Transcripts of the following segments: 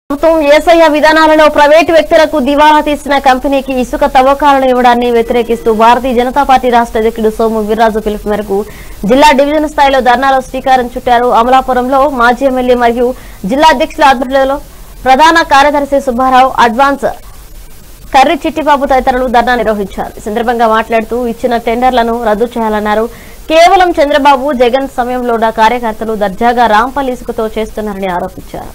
ప్రభుత్వం ఏసయ్య విధానాలలో ప్రైవేటు వ్యక్తులకు దివాలా తీసిన కంపెనీకి ఇసుక తవ్వకాలను ఇవ్వడాన్ని వ్యతిరేకిస్తూ భారతీయ జనతా పార్టీ రాష్ట్ర అధ్యక్షుడు సోము వీర్రాజు పిలుపు మేరకు జిల్లా డివిజన్ స్థాయిలో ధర్నాలో శ్రీకారం చుట్టారు అమలాపురంలో మాజీ ఎమ్మెల్యే మరియు జిల్లా అధ్యక్షుల ఆధ్వర్యంలో ప్రధాన కార్యదర్శి సుబ్బారావు అడ్వాన్స్ కర్రి చిట్టిబాబు తదితరులు ధర్నా నిర్వహించారు ఈ సందర్భంగా మాట్లాడుతూ ఇచ్చిన టెండర్లను రద్దు చేయాలన్నారు కేవలం చంద్రబాబు జగన్ సమయంలో ఉన్న కార్యకర్తలు దర్జాగా రాంపల్ ఇసుకతో చేస్తున్నారని ఆరోపించారు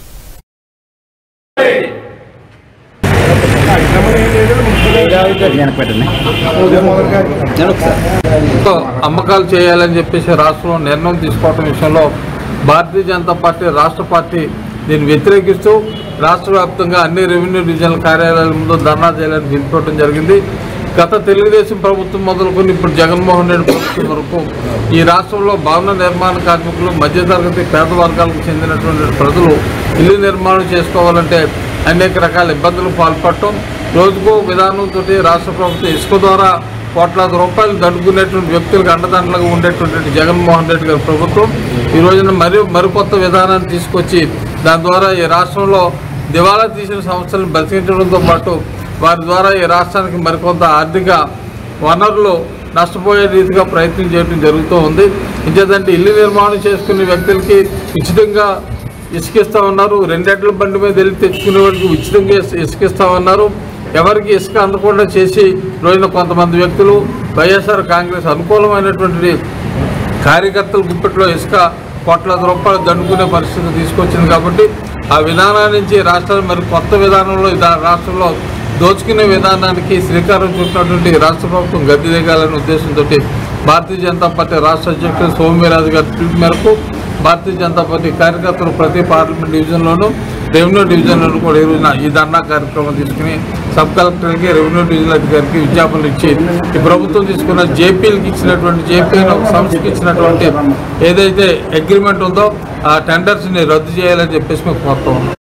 అమ్మకాలు చేయాలని చెప్పేసి రాష్ట్రంలో నిర్ణయం తీసుకోవడం విషయంలో భారతీయ జనతా పార్టీ రాష్ట్ర పార్టీ దీన్ని వ్యతిరేకిస్తూ రాష్ట్ర వ్యాప్తంగా అన్ని రెవెన్యూ డివిజనల్ కార్యాలయాల ముందు ధర్నా చేయాలని పిలుపుకోవడం జరిగింది గత తెలుగుదేశం ప్రభుత్వం మొదలుకొని ఇప్పుడు జగన్మోహన్ రెడ్డి ప్రభుత్వం వరకు ఈ రాష్ట్రంలో భవన నిర్మాణ కార్మికులు మధ్యతరగతి పేద వర్గాలకు చెందినటువంటి ప్రజలు ఇల్లు నిర్మాణం చేసుకోవాలంటే అనేక రకాల ఇబ్బందులు పాల్పడటం రోజుకో విధానంతో రాష్ట్ర ప్రభుత్వం ఇసుక ద్వారా కోట్లాది రూపాయలు దండుకునేటువంటి వ్యక్తులకు అండదండలుగా ఉండేటువంటి జగన్మోహన్ రెడ్డి గారి ప్రభుత్వం ఈ రోజున మరి మరికొత్త విధానాన్ని తీసుకొచ్చి దాని ద్వారా ఈ రాష్ట్రంలో దివాలా తీసిన సంస్థలను బతికించడంతో పాటు వారి ద్వారా ఈ రాష్ట్రానికి మరికొంత ఆర్థిక వనరులు నష్టపోయే రీతిగా ప్రయత్నం చేయడం జరుగుతూ ఉంది ఇంకేదంటే ఇల్లు నిర్మాణం చేసుకునే వ్యక్తులకి ఉచితంగా ఇసుకిస్తా ఉన్నారు రెండెడ్ల బండి మీద వెళ్ళి తెచ్చుకునే వారికి ఉచితంగా ఇసు- ఇసుకిస్తా ఉన్నారు ఎవరికి ఇసుక అందకుండా చేసి రోజున కొంతమంది వ్యక్తులు వైఎస్ఆర్ కాంగ్రెస్ అనుకూలమైనటువంటి కార్యకర్తల గుప్పెట్లో ఇసుక కోట్లాది రూపాయలు దండుకునే పరిస్థితి తీసుకొచ్చింది కాబట్టి ఆ విధానం నుంచి రాష్ట్రాలు మరి కొత్త విధానంలో ఈ దా- రాష్ట్రంలో దోచుకునే విధానానికి శ్రీకారం చుట్టినటువంటి రాష్ట్ర ప్రభుత్వం గద్దె దిగాలనే ఉద్దేశంతో భారతీయ జనతా పార్టీ రాష్ట్ర అధ్యక్షుడు సోమవీరాజు గారి పిలుపు మేరకు భారతీయ జనతా పార్టీ కార్యకర్తలు ప్రతి పార్లమెంట్ డివిజన్లోనూ రెవెన్యూ డివిజన్లోనూ కూడా ఈ రోజున ఈ ధర్నా కార్యక్రమం తీసుకుని సబ్ కలెక్టర్కి రెవెన్యూ డివిజనల్ అధికారికి విజ్ఞాపనలు ఇచ్చి ఈ ప్రభుత్వం తీసుకున్న జేపీలకు ఇచ్చినటువంటి జేపీ అనే ఒక సంస్థకి ఇచ్చినటువంటి ఏదైతే అగ్రిమెంట్ ఉందో ఆ టెండర్స్ని రద్దు చేయాలని చెప్పేసి మేము కోరుతా ఉన్నాం